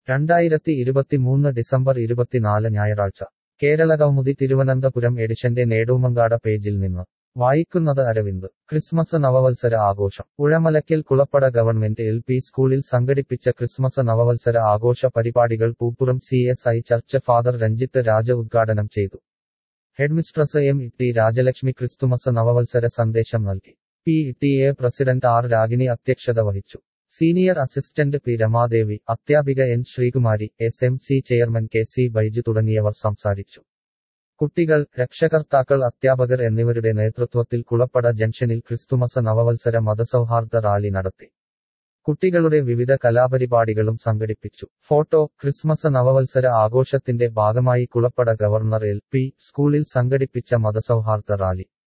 രണ്ടായിരത്തി ഇരുപത്തിമൂന്ന് ഡിസംബർ ഇരുപത്തിനാല് ഞായറാഴ്ച കേരള കൗമുദി തിരുവനന്തപുരം എഡിഷന്റെ നേടൂമങ്കാട പേജിൽ നിന്ന് വായിക്കുന്നത് അരവിന്ദ് ക്രിസ്മസ് നവവത്സര ആഘോഷം Uzhamalakkal Kulappada government L P സ്കൂളിൽ സംഘടിപ്പിച്ച ക്രിസ്മസ് നവവത്സര ആഘോഷ പരിപാടികൾ Poopuram C S I church father Ranjith Raja ഉദ്ഘാടനം ചെയ്തു headmistress M T Rajalakshmi Christmas നവവത്സര സന്ദേശം നൽകി P T A president R Ragini അധ്യക്ഷത വഹിച്ചു സീനിയർ അസിസ്റ്റന്റ് പി രമാദേവി അധ്യാപിക N Sreekumari S M C chairman K C Baiju തുടങ്ങിയവർ സംസാരിച്ചു കുട്ടികൾ രക്ഷകർത്താക്കൾ അധ്യാപകർ എന്നിവരുടെ നേതൃത്വത്തിൽ കുളപ്പട ജംഗ്ഷനിൽ ക്രിസ്തുമസ് നവവത്സര മതസൗഹാർദ്ദ റാലി നടത്തി കുട്ടികളുടെ വിവിധ കലാപരിപാടികളും സംഘടിപ്പിച്ചു ഫോട്ടോ ക്രിസ്മസ് നവവത്സര ആഘോഷത്തിന്റെ ഭാഗമായി കുളപ്പട ഗവർണർ എൽ പി സ്കൂളിൽ സംഘടിപ്പിച്ച മതസൗഹാർദ്ദ റാലി